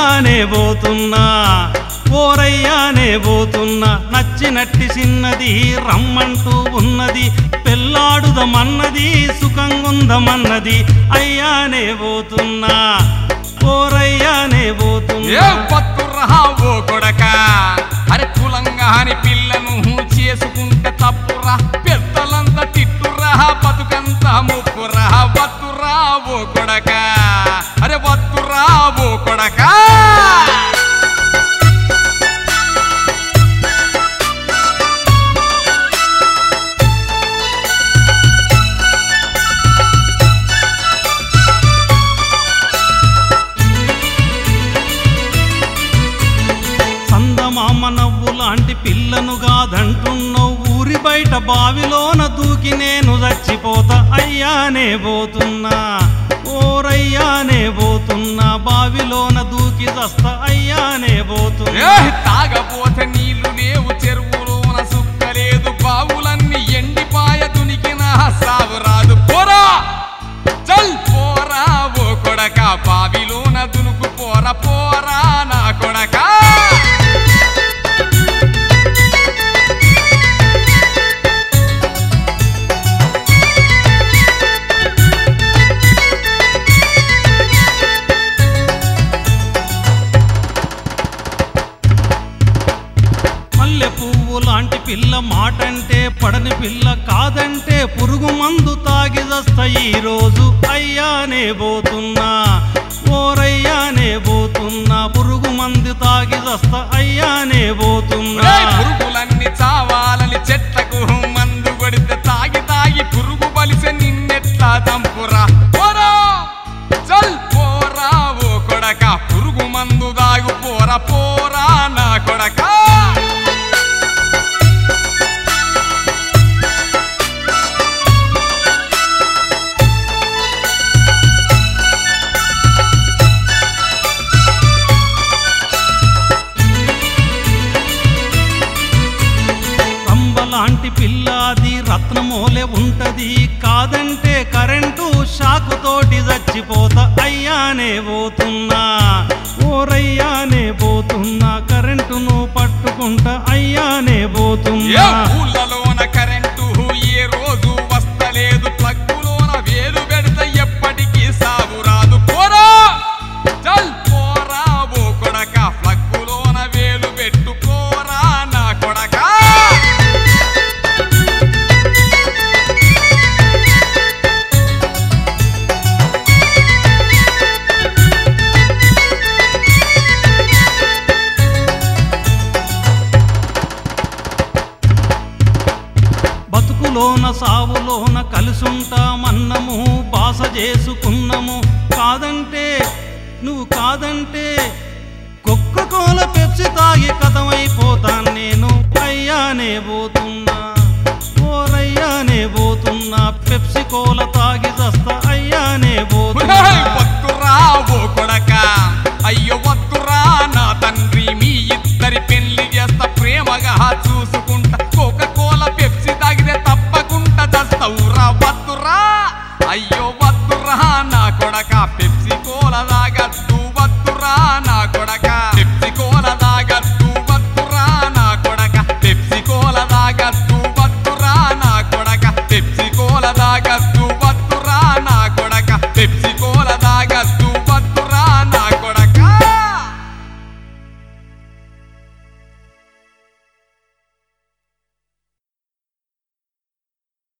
అయ్యానే పోతున్నా ఓరయ్యానే పోతున్నా నచ్చినట్టి చిన్నది రమ్మంటూ ఉన్నది పెళ్ళాడుదమన్నది సుఖంగుందమన్నది అయ్యానే పోతున్నా ఓరయ్యానే ఏ పోతున్నా పత్తురహా ఓ కొడక అరే కులంగాని పిల్లను చేసుకుంటే తప్పురా పెద్దలంతా తిట్టురా బతుకంతా ముప్పురా వత్తురా ఓ కొడక అరే వత్తురా ఓ కొడక సందమామ నవ్వు లాంటి పిల్లను కాదంటున్నావు ఊరి బయట బావిలోన దూకి నేను చచ్చిపోతా అయ్యానే పోతున్నా ఓరయ్యానే పోతున్నా బావిలోన దూకి చస్తా అయ్యానే ఏ పోతున్నా తాగపోతే నీళ్లు లేవు చెరువులోన సుక్కలేదు బావులన్నీ ఎండిపాయ దునికిన సాగు రాదు పోరా చల్ పోరా ఓ కొడక బావిలోన దునుకు పోర పోరా నా కొడక మల్లె పువ్వు లాంటి పిల్ల మాటంటే పడని పిల్ల కాదంటే పురుగు మందు తాగి చస్తా ఈ రోజు అయ్యానే పోతున్నా ఓరయ్యానే పోతున్నా పురుగు మందు తాగి చస్తా అయ్యానే పోతున్నా ఒరేయ్ పురుగులన్నీ చావాలని చెట్లకు మందు కొడితే తాగి తాగి పురుగు బలిసే నిన్నెట్లా దంపురా పోరా చల్ పోరా ఓ కొడక పురుగు మందు దాగు పోరా పోరా నా కొడక రంబలాంటి పిల్లాది రత్నమోలే ఉంటది కాదంటే కరెంటు షాకు తోటి చచ్చిపోతా అయ్యానే పోతున్నా ఓరయ్యానే పోతున్నా కరెంటును పట్టుకుంటా అయ్యానే ఏ పోతున్నా ఊళ్ళలోన కరెంటు ఏ రోజు వస్తలేదు ప్లగ్గులోన వేలు పెడితే ఎప్పటికీ సాగు రాదు పోరా చల్ పోరా ఓ కొడక ప్లగ్గులోన వేలు పెట్టు పోరా నా కొడక బతుకులోన సావులోన కలిసుంటామన్నము బాస చేసుకున్నము కాదంటే నువ్వు కాదంటే కుక్క కోల పెప్సి తాగి కథమైపోతాను నేను అయ్యానే పోతున్నా ఓరయ్యానే పోతున్నా పెప్సి కోల తాగి చస్తా అయ్యానే పోతున్నా